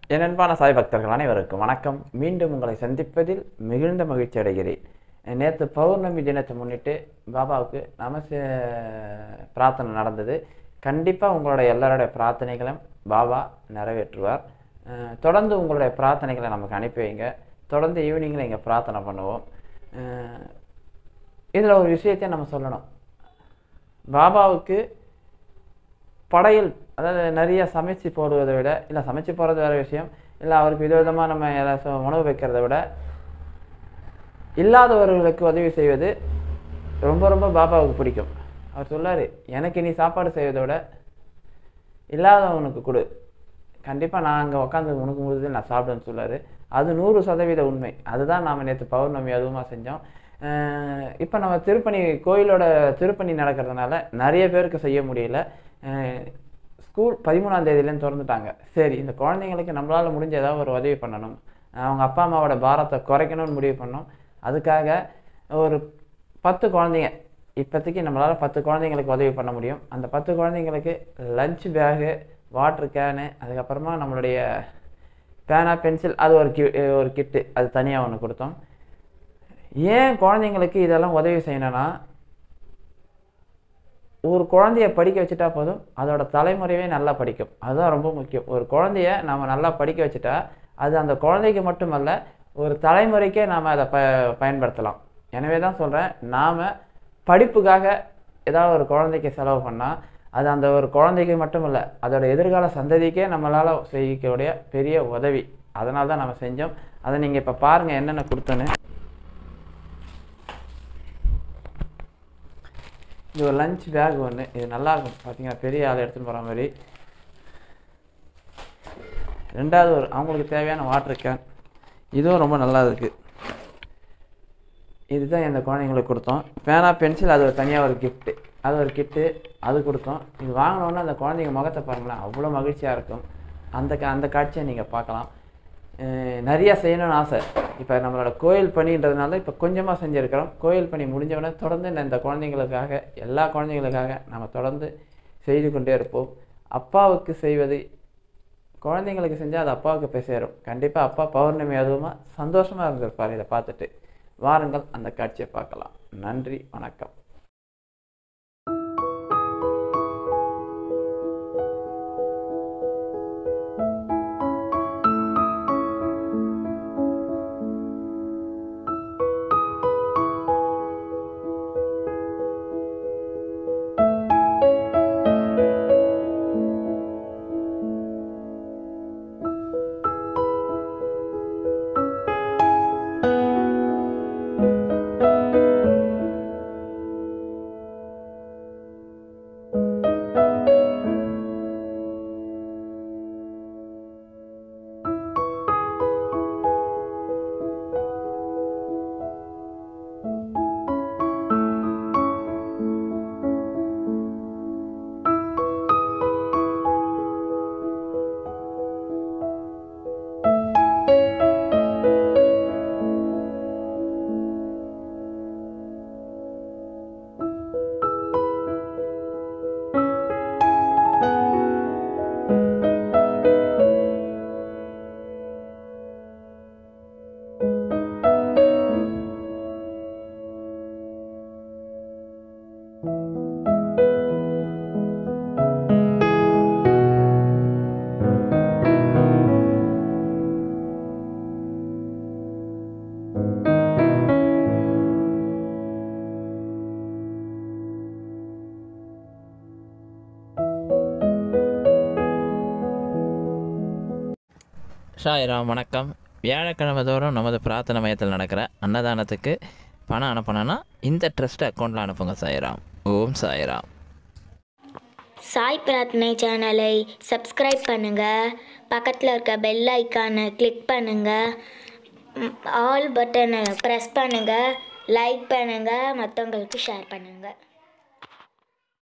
என் அன்பான சாய் பக்தர்கள் அனைவருக்கும் வணக்கம் மீண்டும் உங்களை சந்திப்பதில் மிகுந்த மகிழ்ச்சி அடைகிறேன் நேற்று பௌர்ணமி தினத்தை முன்னிட்டு பாபாவுக்கு நமச பிரார்த்தனை நடந்தது கண்டிப்பாக உங்களுடைய எல்லாருடைய பிரார்த்தனைகளும் பாபா நிறைவேற்றுவார் அஹ் தொடர்ந்து உங்களுடைய பிரார்த்தனைகளை நமக்கு அனுப்பி வைங்க தொடர்ந்து ஈவினிங்கில் இங்கே பிரார்த்தனை பண்ணுவோம் இதில் ஒரு விஷயத்தை நம்ம சொல்லணும் பாபாவுக்கு படையல் அதாவது நிறைய சமைச்சு போடுவதை விட இல்லை சமைச்சு போடுறது வேறு விஷயம் இல்லை அவருக்கு விதவிதமாக நம்ம ஏதாச்சும் உணவு வைக்கிறத விட இல்லாதவர்களுக்கு உதவி செய்வது ரொம்ப ரொம்ப பாபாவுக்கு பிடிக்கும் அவர் சொல்லார் எனக்கு நீ சாப்பாடு செய்வதை விட இல்லாதவனுக்கு கொடு கண்டிப்பாக நான் அங்கே உட்காந்து உனக்கு முடிஞ்சது நான் சாப்பிடுவேன்னு சொல்லார் அது நூறு சதவீத உண்மை அதுதான் நாம் நேற்று பௌர்ணமி அதுவுமா செஞ்சோம் இப்போ நம்ம திருப்பணி கோயிலோட திருப்பணி நடக்கிறதுனால நிறைய பேருக்கு செய்ய முடியல அஹ் ஸ்கூல் பதிமூணாம் தேதியிலேருந்து திறந்துட்டாங்க சரி இந்த குழந்தைங்களுக்கு நம்மளால் முடிஞ்ச ஏதாவது ஒரு உதவி பண்ணணும் அவங்க அப்பா அம்மாவோட பாரத்தை குறைக்கணும்னு முடிவு பண்ணோம் அதுக்காக ஒரு பத்து குழந்தைங்க இப்போதைக்கு நம்மளால் பத்து குழந்தைங்களுக்கு உதவி பண்ண முடியும் அந்த பத்து குழந்தைங்களுக்கு லஞ்ச் பேகு வாட்ரு கேனு அதுக்கப்புறமா நம்மளுடைய பேனா பென்சில் அது ஒரு கி ஒரு கிட்டு அது தனியாக ஒன்று கொடுத்தோம் ஏன் குழந்தைங்களுக்கு இதெல்லாம் உதவி செய்யணும்னா ஒரு குழந்தைய படிக்க வச்சுட்டா போதும் அதோட தலைமுறையே நல்லா படிக்கும் அதுதான் ரொம்ப முக்கியம் ஒரு குழந்தைய நம்ம நல்லா படிக்க வச்சுட்டா அது அந்த குழந்தைக்கு மட்டுமல்ல ஒரு தலைமுறைக்கே நாம் அதை ப பயன்படுத்தலாம் எனவே தான் சொல்கிறேன் நாம் படிப்புக்காக ஏதாவது ஒரு குழந்தைக்கு செலவு பண்ணால் அது அந்த ஒரு குழந்தைக்கு மட்டுமல்ல அதோட எதிர்கால சந்ததிக்கே நம்மளால் செய்யக்கூடிய பெரிய உதவி அதனால தான் நம்ம செஞ்சோம் அதை நீங்கள் இப்போ பாருங்கள் என்னென்ன கொடுத்தோன்னு இது ஒரு லஞ்ச் பேக் ஒன்று இது நல்லா இருக்கும் பார்த்தீங்கன்னா பெரிய ஆள் எடுத்துன்னு போகிற மாதிரி ரெண்டாவது ஒரு அவங்களுக்கு தேவையான வாட்டர் கேன் இதுவும் ரொம்ப நல்லா இருக்குது இதுதான் இந்த குழந்தைங்களுக்கு கொடுத்தோம் பேனா பென்சில் அது ஒரு தனியாக ஒரு கிஃப்ட்டு அது ஒரு கிஃப்ட்டு அது கொடுத்தோம் இது வாங்கினோன்னே அந்த குழந்தைங்க முகத்தை பாருங்களேன் அவ்வளோ மகிழ்ச்சியாக இருக்கும் அந்த கா அந்த காட்சியை நீங்கள் பார்க்கலாம் அஹ் நிறைய செய்யணும்னு ஆசை இப்போ நம்மளோட கோயில் பணின்றதுனால இப்போ கொஞ்சமாக செஞ்சுருக்கிறோம் கோயில் பணி முடிஞ்சவுடனே தொடர்ந்து இந்த- இந்த குழந்தைங்களுக்காக எல்லா குழந்தைங்களுக்காக நம்ம தொடர்ந்து செய்து கொண்டே இருப்போம் அப்பாவுக்கு செய்வது குழந்தைங்களுக்கு செஞ்சால் அது அப்பாவுக்கு போய் சேரும் கண்டிப்பாக அப்பா பௌர்ணமி அதுவுமா சந்தோஷமாக இருந்திருப்பார் இதை பார்த்துட்டு வாருங்கள் அந்த காட்சியை பார்க்கலாம் நன்றி வணக்கம் சாய்ராம் வணக்கம் வியாழக்கிழமை தோறும் நமது பிரார்த்தனை மையத்தில் நடக்கிற அன்னதானத்துக்கு பணம் அனுப்பணும்னா இந்த ட்ரஸ்ட் அக்கௌண்ட்டில் அனுப்புங்க சாய்ராம் ஓம் சாய்ராம் சாய் பிரார்த்தனை சேனலை சப்ஸ்கிரைப் பண்ணுங்கள் பக்கத்தில் இருக்க பெல் ஐக்கானை கிளிக் பண்ணுங்கள் ஆல் பட்டனை ப்ரெஸ் பண்ணுங்கள் லைக் பண்ணுங்கள் மற்றவங்களுக்கு ஷேர் பண்ணுங்கள்